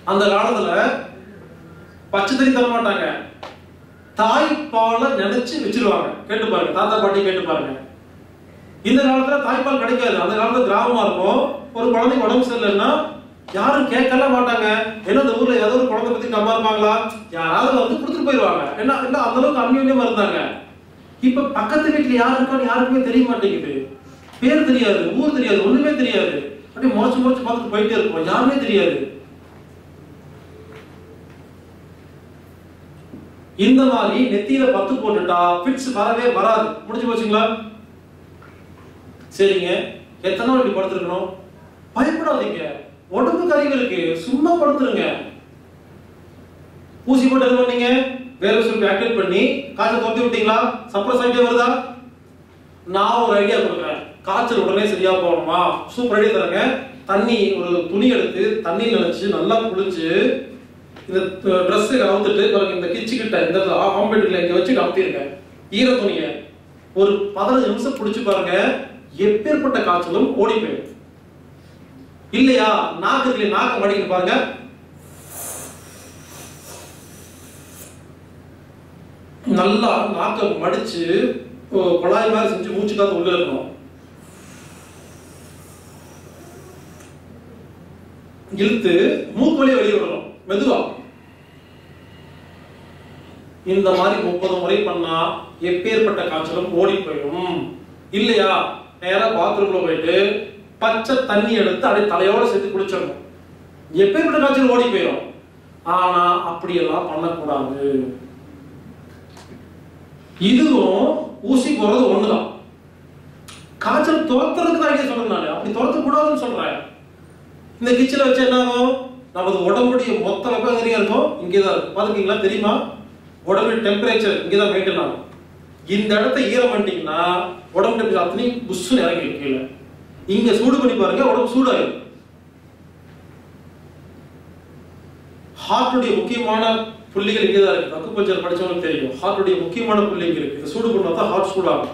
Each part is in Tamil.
அந்த காலத்துல பச்சை தண்ணி தர மாட்டாங்க தாய்ப்பாலை நினைச்சு வச்சிருவாங்க கேட்டு பாருங்க தாத்தா பாட்டி கேட்டு பாருங்க இந்த காலத்துல தாய்ப்பால் கிடைக்காது அந்த காலத்துல கிராமமா இருக்கும் ஒரு குழந்தைக்கு உடம்பு சரியில்லைன்னா யாரும் கேட்கல மாட்டாங்க என்ன இந்த ஊர்ல ஏதோ ஒரு குழந்தை பத்தி கம்மா இருப்பாங்களா யாராவது வந்து கொடுத்துட்டு போயிடுவாங்க என்ன என்ன அந்த அளவுக்கு அந்யோன்யமா இருந்தாங்க இப்ப பக்கத்து வீட்டுல யாரு இருக்கான்னு யாருக்குமே தெரிய மாட்டேங்குது பேர் தெரியாது ஊர் தெரியாது ஒண்ணுமே தெரியாது அப்படியே முறைச்சு முறைச்சு பார்த்துட்டு போயிட்டே இருப்போம் யாருமே தெரியாது இந்த மாதிரி நெத்தியில பத்து போட்டுட்டா பிட்ஸ் வரவே வராது முடிஞ்சு போச்சுங்களா சரிங்க எத்தனை நாள் இப்படி படுத்துருக்கணும் பயப்படாதீங்க உடம்புக்கு அறிவு இருக்கு சும்மா படுத்துருங்க ஊசி போட்டு என்ன பண்ணீங்க வேற சொல்லி ஆக்டிவேட் பண்ணி காய்ச்சல் தொத்தி விட்டீங்களா சப்ரஸ் ஆகிட்டே வருதா நான் ஒரு ஐடியா கொடுக்குறேன் காய்ச்சல் உடனே சரியா போகணுமா சூப்பர் ஐடியா தரேங்க தண்ணி ஒரு துணி எடுத்து தண்ணி நினைச்சு நல்லா குளிச்சு இந்த ட்ரெஸ் அவுத்துட்டு பாருங்க இந்த கிச்சு கிட்ட இந்த ஆம்பேட்டுல இங்க வச்சு கவுத்திருங்க ஈர துணியை ஒரு பதினஞ்சு நிமிஷம் பிடிச்சு பாருங்க எப்பேற்பட்ட காய்ச்சலும் ஓடி போயிடும் இல்லையா நாக்கு இருக்கு நாக்க மடிக்கிட்டு பாருங்க நல்லா நாக்க மடிச்சு ஓ, குழாய் மாதிரி செஞ்சு மூச்சு காத்து உள்ள இருக்கணும் இழுத்து மூக்கு வழியா வெளியே விடணும் மெதுவா இந்த மாதிரி முப்பது முறை பண்ணா எப்பேற்பட்ட காய்ச்சலும் ஓடி போயிடும் இல்லையா நேரா பாத்ரூம்ல போயிட்டு பச்சை தண்ணி எடுத்து அப்படியே தலையோட சேர்த்து குளிச்சிடணும் எப்பேற்பட்ட காய்ச்சல் ஓடி போயிடும் ஆனா அப்படியெல்லாம் பண்ணக்கூடாது இதுவும் ஊசி போறது ஒண்ணுதான் காய்ச்சல் துரத்துறதுக்கு தான் ஐடியா சொல்றேன் நான் அப்படி துரத்த கூடாதுன்னு சொல்றேன் இந்த கிச்சில வச்சு என்ன ஆகும் நமது உடம்புடைய மொத்த வெப்பம் எங்க இருக்கும் இங்கே தான் இருக்கும் பாத்துக்கீங்களா தெரியுமா உடம்புடைய டெம்பரேச்சர் இங்கே தான் மெயின்டைன் ஆகும் இந்த இடத்த ஈரம் பண்ணிட்டீங்கன்னா உடம்பு டெம்பரேச்சர் அத்தனையும் புஷ்ஷுன்னு இறங்கி கீழே இங்க சூடு பண்ணி பாருங்க உடம்பு சூடாயிடும் ஹார்ட்டுடைய முக்கியமான புள்ளிகள் இங்கே தான் இருக்கு அக்குபஞ்சர் படிச்சவங்களுக்கு தெரியும் ஹார்ட்டுடைய முக்கியமான புள்ளி இங்க இருக்கு இதை சூடு பண்ணா தான் ஹார்ட் சூடாகும்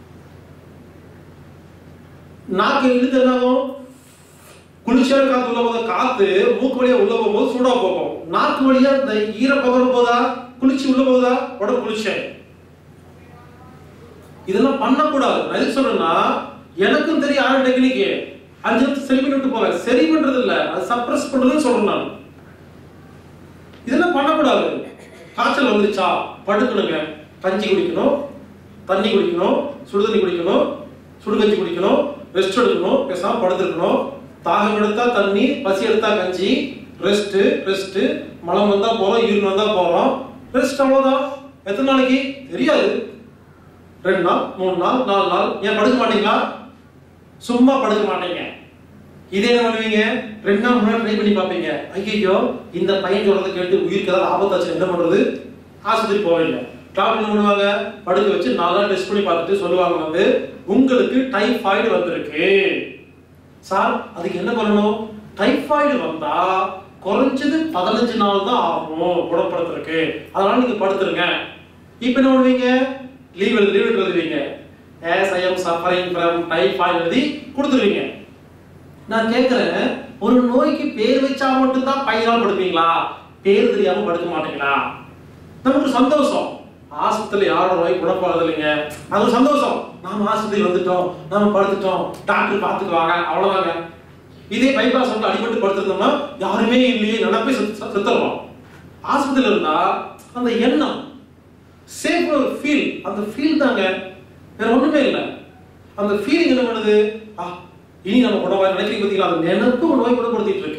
நாக்கு இழுத்து என்ன ஆகும் குளிர்ச்சியான காத்து உள்ள போது காத்து மூக்கு வழியா உள்ள போகும்போது சூடா போகும் நாக்கு வழியா இந்த ஈர பகர போதா குளிர்ச்சி உள்ள போதா உடம்பு குளிர்ச்சியாயிடும் இதெல்லாம் பண்ணக்கூடாது நான் எதுக்கு சொல்றேன்னா எனக்கும் தெரியும் ஆறு டெக்னிக்கு அஞ்சு நிமிஷம் சரி பண்ணி விட்டு போங்க சரி பண்றது இல்ல அது சப்ரஸ் பண்றதுன்னு சொல்றேன் நான் இதெல்லாம் பண்ணக்கூடாது காய்ச்சல் வந்துருச்சா படுக்கணுங்க கஞ்சி குடிக்கணும் தண்ணி குடிக்கணும் சுடுதண்ணி குடிக்கணும் சுடுகஞ்சி குடிக்கணும் ரெஸ்ட் எடுக்கணும் பேசாம படுத்துருக்கணும் தாகம் எடுத்தா தண்ணி பசி எடுத்தா கஞ்சி ரெஸ்ட் ரெஸ்ட் மலம் வந்தா போறோம் யூரின் வந்தா போறோம் ரெஸ்ட் அவ்வளவுதான் எத்தனை நாளைக்கு தெரியாது ரெண்டு நாள் மூணு நாள் நாலு நாள் ஏன் படுக்க மாட்டீங்களா சும்மா படுக்க மாட்டீங்க இதே என்ன பண்ணுவீங்க ரெண்டு நாள் முன்னாடி ட்ரை பண்ணி பார்ப்பீங்க ஐயோ இந்த பையன் சொல்றதை கேட்டு உயிருக்கு ஏதாவது ஆபத்தாச்சு என்ன பண்றது ஆஸ்பத்திரி போவீங்க டாக்டர் என்ன பண்ணுவாங்க படுக்க வச்சு நாலு நாள் டெஸ்ட் பண்ணி பார்த்துட்டு சொல்லுவாங்க வந்து உங்களுக்கு டைஃபாய்டு வந்திருக்கு சார் அதுக்கு என்ன பண்ணணும் டைஃபாய்டு வந்தா குறைஞ்சது பதினஞ்சு நாள் தான் ஆகும் குணப்படுத்துறதுக்கு அதனால நீங்க படுத்துருங்க இப்போ என்ன பண்ணுவீங்க லீவ் எழுதி லீவ் எழுதுவீங்க as I am suffering from typhoid எழுதி கொடுத்துருவீங்க நான் கேட்கிறேன் ஒரு நோய்க்கு பேர் வச்சா மட்டும்தான் பையனால் படுப்பீங்களா பேர் தெரியாம படுக்க மாட்டீங்களா நமக்கு ஒரு சந்தோஷம் ஆஸ்பத்திரியில் யாரோட நோய் குணப்பாகுது இல்லைங்க அது ஒரு சந்தோஷம் நாம ஆஸ்பத்திரி வந்துட்டோம் நாம படுத்துட்டோம் டாக்டர் பார்த்துக்குவாங்க அவ்வளவுதாங்க இதே பைபாஸ் வந்து அடிபட்டு படுத்திருந்தோம்னா யாருமே இல்லையே நினைப்பே செத்து- செத்துருவோம் ஆஸ்பத்திரியில் இருந்தா அந்த எண்ணம் சேஃப் ஒரு ஃபீல் அந்த ஃபீல் தாங்க வேற ஒண்ணுமே இல்லை அந்த ஃபீலிங் என்ன பண்ணுது ஆ இனி நம்ம குணமாக நினைக்கிறீங்க பார்த்தீங்களா அந்த நினைப்பு ஒரு நோய் குணப்படுத்திட்டு இருக்கு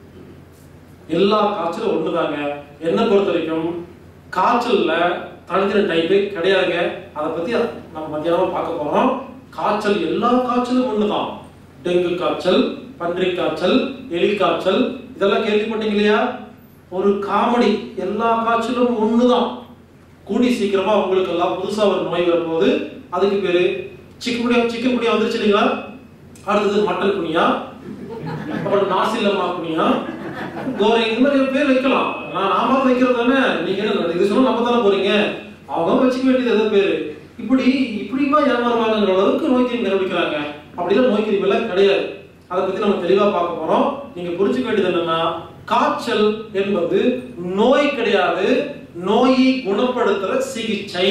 எல்லா காய்ச்சலும் ஒண்ணுதாங்க என்னை பொறுத்த வரைக்கும் காய்ச்சல்ல தனித்தனி டைப்பே கிடையாதுங்க அதை பத்தி நம்ம மத்தியானமா பார்க்க போறோம் காய்ச்சல் எல்லா காய்ச்சலும் ஒண்ணுதான் டெங்கு காய்ச்சல் பன்றி காய்ச்சல் எலி காய்ச்சல் இதெல்லாம் கேள்விப்பட்டீங்க இல்லையா ஒரு காமெடி எல்லா காய்ச்சலும் ஒண்ணுதான் கூடி சீக்கிரமா உங்களுக்கு எல்லாம் புதுசா ஒரு நோய் வரும்போது அதுக்கு பேரு சிக்கன் குடியா சிக்கன் குடியா வந்துருச்சு இல்லைங்களா அடுத்தது மட்டன் குனியா அப்புறம் நாசிலம்மா குனியா கோரை இந்த மாதிரி பேர் வைக்கலாம் நான் நாம வைக்கிறது தானே நீங்க என்ன இது சொன்னா நம்ம தானே போறீங்க அவங்க வச்சுக்க வேண்டியது எதோ பேரு இப்படி இப்படிமா ஏமாறுவாங்கங்கிற அளவுக்கு நோய் கிருமி கண்டுபிடிக்கிறாங்க அப்படிலாம் நோய் கிருமி எல்லாம் கிடையாது அதை பத்தி நம்ம தெளிவா பார்க்க போறோம் நீங்க புரிஞ்சுக்க வேண்டியது என்னன்னா காய்ச்சல் என்பது நோய் கிடையாது நோயை குணப்படுத்துற சிகிச்சை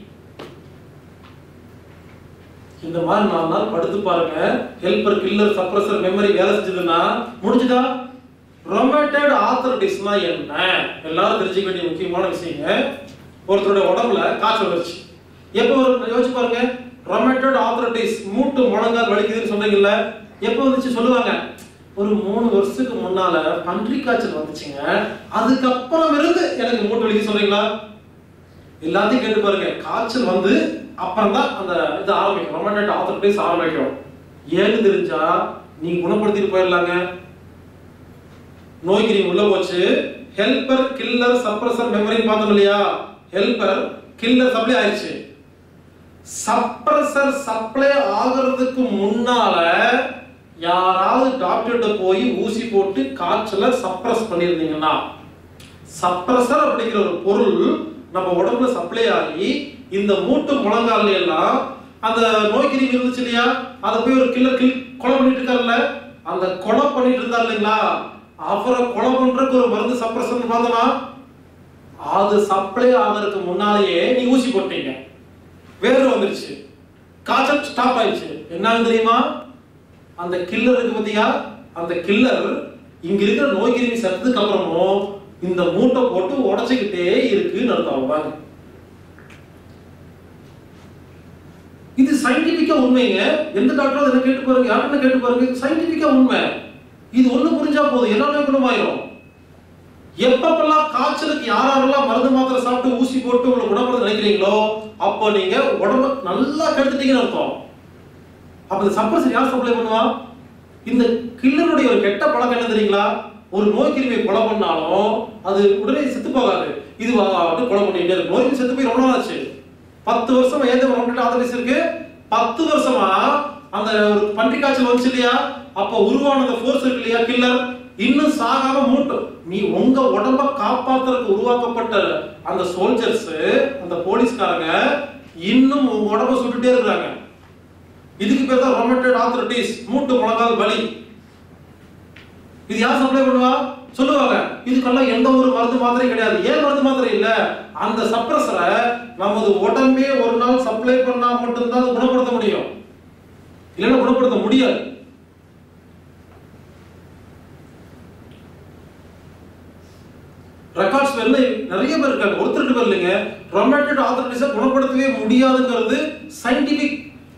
இந்த மாதிரி நாலு நாள் படுத்து பாருங்க ஹெல்பர் கில்லர் சப்ரஸர் மெமரி வேலை செஞ்சதுன்னா முடிஞ்சுதா ரொமேட்டட் ஆத்தரைட்டிஸ்னா என்ன எல்லாரும் தெரிஞ்சுக்க வேண்டிய முக்கியமான விஷயங்க ஒருத்தருடைய உடம்புல காய்ச்சல் வந்துருச்சு எப்போ வரும் யோசிச்சு பாருங்க ரொமேட்டட் ஆத்தரைட்டிஸ் மூட்டு முழங்கால் வலிக்குதுன்னு சொன்னீங்கல்ல எப்போ வந்துச்சு சொல்லுவாங்க ஒரு மூணு வருஷத்துக்கு முன்னால பன்றி காய்ச்சல் வந்துச்சுங்க அதுக்கப்புறம் இருந்து எனக்கு மூட்டு வலிக்கு சொல்றீங்களா எல்லாத்தையும் கேட்டு பாருங்க காய்ச்சல் வந்து அப்புறம் தான் அந்த இது ஆரம்பிக்கும் ரொமேட்டட் ஆத்தரைட்டிஸ் ஆரம்பிக்கும் ஏன்னு தெரிஞ்சா நீங்க குணப்படுத்திட்டு போயிடலாங்க நோய்க்கு நீங்க உள்ள போச்சு ஹெல்பர் கில்லர் சப்ரஸர் மெமரி பார்த்தோம் இல்லையா ஹெல்பர் கில்லர் சப்ளை ஆயிடுச்சு சப்ரஸர் சப்ளை ஆகிறதுக்கு முன்னால யாராவது டாக்டர்கிட்ட போய் ஊசி போட்டு காய்ச்சல சப்ரஸ் பண்ணியிருந்தீங்கன்னா சப்ரஸர் அப்படிங்கிற ஒரு பொருள் நம்ம உடம்புல சப்ளை ஆகி இந்த மூட்டு முழங்கால்ல எல்லாம் அந்த நோய் கிருமி இருந்துச்சு இல்லையா அதை போய் ஒரு கில்லர் கில் கொலை பண்ணிட்டு இருக்காருல்ல அந்த கொலை பண்ணிட்டு இருந்தார் இல்லைங்களா அவரை கொலை பண்றதுக்கு ஒரு மருந்து சப்ரஸர் பார்த்தோம்னா அது சப்ளை ஆகிறதுக்கு முன்னாலேயே நீ ஊசி போட்டீங்க வேர்வை வந்துருச்சு காய்ச்சல் ஸ்டாப் ஆயிடுச்சு என்ன தெரியுமா அந்த கில்லர் இருக்கு பாத்தியா அந்த கில்லர் இங்க இருக்கிற நோய் கிருமி செத்ததுக்கு அப்புறமும் இந்த மூட்டை போட்டு உடைச்சுக்கிட்டே இருக்குன்னு அர்த்தம் வாங்க இது சயின்டிபிக்கா உண்மைங்க எந்த டாக்டரும் அதை கேட்டு பாருங்க யாருன்னு கேட்டு பாருங்க இது சயின்டிபிக்கா உண்மை இது ஒண்ணு புரிஞ்சா போதும் எல்லாமே குணமாயிரும் எப்பப்பெல்லாம் காய்ச்சலுக்கு யாரெல்லாம் மருந்து மாத்திரை சாப்பிட்டு ஊசி போட்டு உங்களை குணப்படுத்த நினைக்கிறீங்களோ அப்போ நீங்க உடம்ப நல்லா கெடுத்துட்டீங்கன்னு அர்த்தம் அப்ப இந்த சப்ரஸ் யார் சப்ளை பண்ணுவா இந்த கில்லருடைய ஒரு கெட்ட பழக்கம் என்ன தெரியுங்களா ஒரு நோய் கிருமியை கொலை பண்ணாலும் அது உடனே செத்து போகாது இது வந்து கொலை பண்ணிட்டே இருக்கு நோய் கிருமி செத்து போய் ரொம்ப நாள் ஆச்சு பத்து வருஷமா ஏதோ ரொம்பட்டு ஆதரிச்சு இருக்கு பத்து வருஷமா அந்த ஒரு பன்றி காய்ச்சல் வந்துச்சு இல்லையா அப்ப உருவான அந்த ஃபோர்ஸ் இருக்கு இல்லையா கில்லர் இன்னும் சாகாம மூட்டு நீ உங்க உடம்ப காப்பாத்துறதுக்கு உருவாக்கப்பட்ட அந்த சோல்ஜர்ஸ் அந்த போலீஸ்காரங்க இன்னும் உங்க உடம்ப சுட்டுட்டே இருக்காங்க இதுக்கு பேர் தான் ரொமேட்டட் ஆத்தரைட்டிஸ் மூட்டு முழங்கால் வலி இது யார் சப்ளை பண்ணுவா சொல்லுவாங்க இதுக்கெல்லாம் எந்த ஒரு மருந்து மாத்திரை கிடையாது ஏன் மருந்து மாத்திரை இல்ல அந்த சப்ரஸரை நமது உடம்பே ஒரு நாள் சப்ளை பண்ணா மட்டும்தான் அதை குணப்படுத்த முடியும் இல்லைன்னா குணப்படுத்த முடியாது ரெக்கார்ட்ஸ் பேர்ல நிறைய பேர் இருக்காங்க ஒருத்தருக்கு பேர் இல்லைங்க ரொமேட்டட் ஆத்தரைட்டிஸை குணப்படுத்தவே முடியாதுங்கிறது சயின்டிபிக்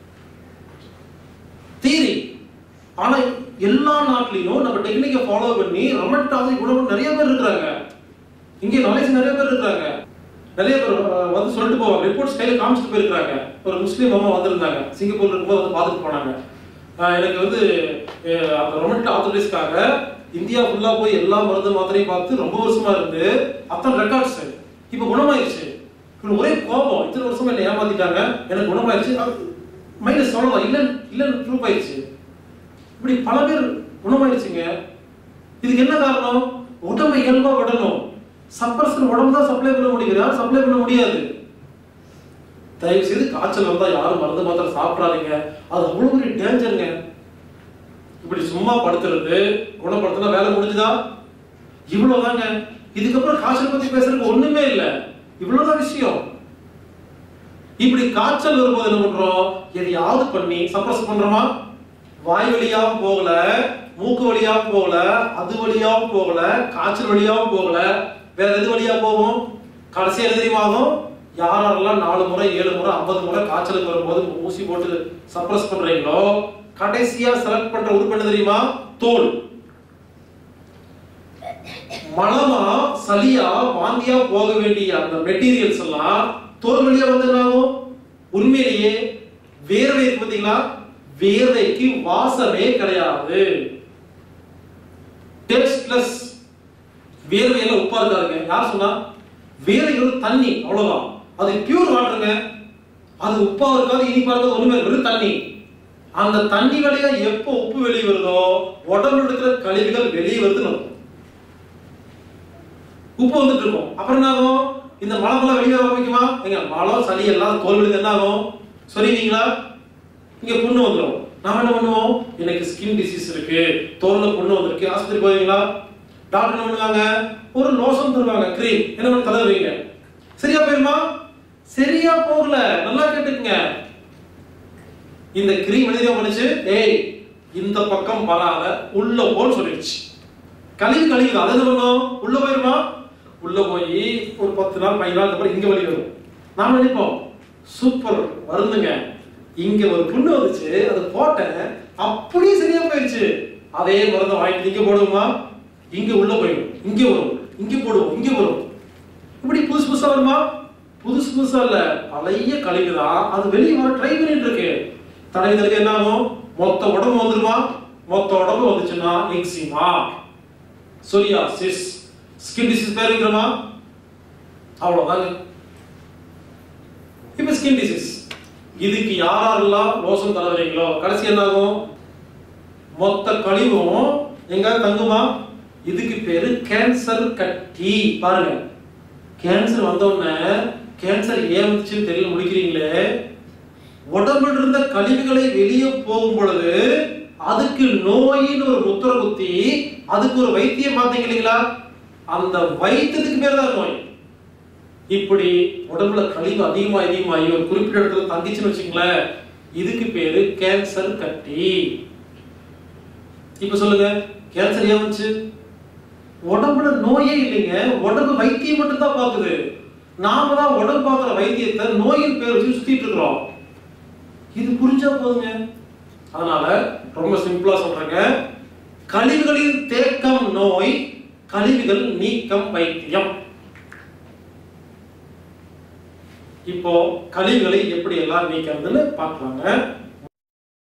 தியரி ஆனா எல்லா நாட்டிலையும் நம்ம டெக்னிக்கை ஃபாலோ பண்ணி ரொமேட்டட் ஆத்தரை குணம் நிறைய பேர் இருக்கிறாங்க இங்கே நாலேஜ் நிறைய பேர் இருக்காங்க நிறைய பேர் அஹ், வந்து சொல்லிட்டு போவாங்க ரிப்போர்ட்ஸ் கையில காமிச்சிட்டு போயிருக்காங்க ஒரு முஸ்லீம் அம்மா வந்திருந்தாங்க சிங்கப்பூர்ல இருக்கும்போது வந்து பார்த்துட்டு போனாங்க அஹ், எனக்கு வந்து அஹ், அந்த ரொமேட்டட் ஆத்தரைட்டிஸ்க்காக இந்தியா ஃபுல்லா போய் எல்லா மருந்து மாத்திரையும் பார்த்து ரொம்ப வருஷமா இருந்து அத்தனை ரெக்கார்ட்ஸ் இப்போ குணமாயிருச்சு இவனுக்கு ஒரே கோபம் இத்தனை வருஷமா என்ன ஏமாத்திட்டாங்க எனக்கு குணமாயிருச்சு மைனஸ் சொல்லலாம் இல்ல இல்லன்னு ப்ரூவ் ஆயிடுச்சு இப்படி பல பேர் குணமாயிடுச்சுங்க இதுக்கு என்ன காரணம் உடம்பை இயல்பா விடணும் சப்ரஸர் உடம்பு தான் சப்ளை பண்ண முடியுது யாரும் சப்ளை பண்ண முடியாது தயவு செய்து காய்ச்சல் வந்தா யாரும் மருந்து மாத்திரை சாப்பிடாதீங்க அது அவ்வளவு பெரிய டேஞ்சருங்க இப்படி சும்மா படுத்துறது குணப்படுத்தினா வேலை முடிஞ்சுதா இவ்வளவுதாங்க இதுக்கப்புறம் காய்ச்சல் பத்தி பேசுறதுக்கு ஒண்ணுமே இல்லை இவ்வளவுதான் விஷயம் இப்படி காய்ச்சல் வரும்போது என்ன பண்றோம் எதையாவது பண்ணி சப்ரஸ் பண்றோமா வாய் வழியாவும் போகல மூக்கு வழியாவும் போகல அது வழியாவும் போகல காய்ச்சல் வழியாவும் போகல வேற எது வழியா போகும் கடைசி எது தெரியுமா ஆகும் யாரெல்லாம் நாலு முறை ஏழு முறை ஐம்பது முறை காய்ச்சலுக்கு வரும்போது ஊசி போட்டு சப்ரஸ் பண்றீங்களோ கடைசியா செலக்ட் பண்ற உறுப்பு என்ன தெரியுமா தோல் மலமா சளியா வாந்தியா போக வேண்டிய அந்த மெட்டீரியல்ஸ் எல்லாம் தோல் வழியா வந்து என்ன ஆகும் உண்மையிலேயே வேர்வை இருக்கு பாத்தீங்களா வேர்வைக்கு வாசமே கிடையாது டேஸ்ட்லெஸ் வேர்வையில உப்பா இருக்காருங்க யார் சொன்னா வேர்வை ஒரு தண்ணி அவ்வளவுதான் அது பியூர் வாட்டருங்க அது உப்பா இருக்காது இனிப்பா இருக்காது ஒண்ணுமே இருக்காது, வெறும் தண்ணி அந்த தண்ணி வழியா எப்போ உப்பு வெளியே வருதோ உடம்புல இருக்கிற கழிவுகள் வெளியே வருதுன்னு அர்த்தம். உப்பு வந்துட்டு இருக்கும் அப்புறம் என்ன ஆகும் இந்த மலமெல்லாம் வெளியே வர ஆரம்பிக்குமா எங்க மலம் சளி எல்லாம் தோல் விழுது என்ன ஆகும் சொல்லுவீங்களா இங்க புண்ணு வந்துடும் நாம என்ன பண்ணுவோம் எனக்கு ஸ்கின் டிசீஸ் இருக்கு தோல்ல புண்ணு வந்திருக்கு ஆஸ்பத்திரி போவீங்களா டாக்டர் என்ன பண்ணுவாங்க ஒரு லோஷன் தருவாங்க க்ரீம் என்ன பண்ணி தலை வைங்க சரியா போயிருமா சரியா போகல நல்லா கேட்டுக்குங்க இந்த கிரீம் எழுதிய பண்ணுச்சு ஏய் இந்த பக்கம் வராத உள்ள போன்னு சொல்லிடுச்சு கழிவு கழிவு அது என்ன பண்ணும் உள்ள போயிருமா உள்ள போய் ஒரு பத்து நாள் பதினஞ்சு நாள் அப்புறம் இங்க வலி வரும் நாம நினைப்போம் சூப்பர் வருந்துங்க இங்க ஒரு புண்ணு வந்துச்சு அது போட்டேன் அப்படியே சரியா போயிடுச்சு அதே மருந்தை வாங்கிட்டு இங்க போடுவோமா இங்க உள்ள போயிடும் இங்க வரும் இங்க போடுவோம் இங்க வரும் இப்படி புதுசு புதுசா வருமா புதுசு புதுசா இல்ல பழைய கழிவு தான் அது வெளியே வர ட்ரை பண்ணிட்டு இருக்கு தடவிதற்கு என்ன ஆகும் மொத்த உடம்பு வந்துருமா மொத்த உடம்பு வந்துச்சுன்னா எக்ஸிமா சொரியாசிஸ் ஸ்கின் டிசீஸ் பேர் வைக்கிறோமா அவ்வளவுதாங்க இப்ப ஸ்கின் டிசீஸ் இதுக்கு யாரெல்லாம் லோஷன் தடவுறீங்களோ கடைசி என்ன ஆகும் மொத்த கழிவும் எங்க தங்குமா இதுக்கு பேரு கேன்சர் கட்டி பாருங்க கேன்சர் வந்த உடனே கேன்சர் ஏன் வந்துச்சுன்னு தெரியல முடிக்கிறீங்களே உடம்புல இருந்த கழிவுகளை வெளியே போகும் பொழுது அதுக்கு நோயின்னு ஒரு முத்திர குத்தி அதுக்கு ஒரு வைத்தியம் பார்த்தீங்க இல்லைங்களா அந்த வைத்தியத்துக்கு பேர் தான் நோய் இப்படி உடம்புல கழிவு அதிகமா அதிகமாகி ஒரு குறிப்பிட்ட இடத்துல தங்கிச்சுன்னு வச்சுங்களேன் இதுக்கு பேரு கேன்சர் கட்டி இப்ப சொல்லுங்க கேன்சர் ஏன் வந்துச்சு உடம்புல நோயே இல்லைங்க உடம்பு வைத்தியம் மட்டும் தான் பாக்குது நாம தான் உடம்பு பார்க்குற வைத்தியத்தை நோயின் பேர் வச்சு சுத்திட்டு இருக்கிறோம் இது புரிஞ்சா போதுங்க அதனால ரொம்ப சிம்பிளா சொல்றேங்க கழிவுகளில் தேக்கம் நோய் கழிவுகள் நீக்கம் வைத்தியம் இப்போ கழிவுகளை எப்படி எல்லாம் நீக்கிறதுன்னு பார்க்கலாங்க